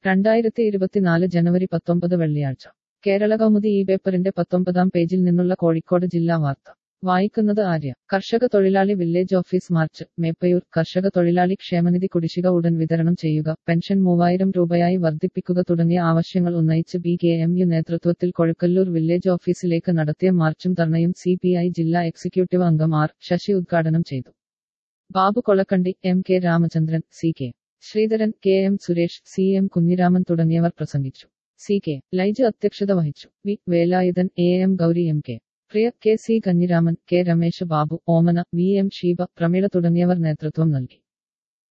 രണ്ടായിരത്തി ഇരുപത്തിനാല് ജനുവരി പത്തൊമ്പത് വെള്ളിയാഴ്ച കേരള കൗമുദി ഈ പേപ്പറിന്റെ പത്തൊമ്പതാം പേജിൽ നിന്നുള്ള കോഴിക്കോട് ജില്ലാ വാർത്ത വായിക്കുന്നത് ആര്യ കർഷക തൊഴിലാളി വില്ലേജ് ഓഫീസ് മാർച്ച് മേപ്പയൂർ കർഷക തൊഴിലാളി ക്ഷേമനിധി കുടിശ്ശിക ഉടൻ വിതരണം ചെയ്യുക പെൻഷൻ മൂവായിരം രൂപയായി വർദ്ധിപ്പിക്കുക തുടങ്ങിയ ആവശ്യങ്ങൾ ഉന്നയിച്ച് ബി കെ എം യു നേതൃത്വത്തിൽ കൊഴുക്കല്ലൂർ വില്ലേജ് ഓഫീസിലേക്ക് നടത്തിയ മാർച്ചും ധർണയും സി പി ഐ ജില്ലാ എക്സിക്യൂട്ടീവ് അംഗം ആർ ശശി ഉദ്ഘാടനം ചെയ്തു Babu Kolakkandi M K Ramachandran C K Sreedharan K M Suresh C M Kunhiraman തുടങ്ങിയവർ പ്രസംഗിച്ചു സി കെ ലൈജ് അധ്യക്ഷത വഹിച്ചു V Velayudhan A M Gauri M K Priya K C Kanhiraman K Ramesh Babu Omana V M Sheeba Prameela തുടങ്ങിയവർ നേതൃത്വം നൽകി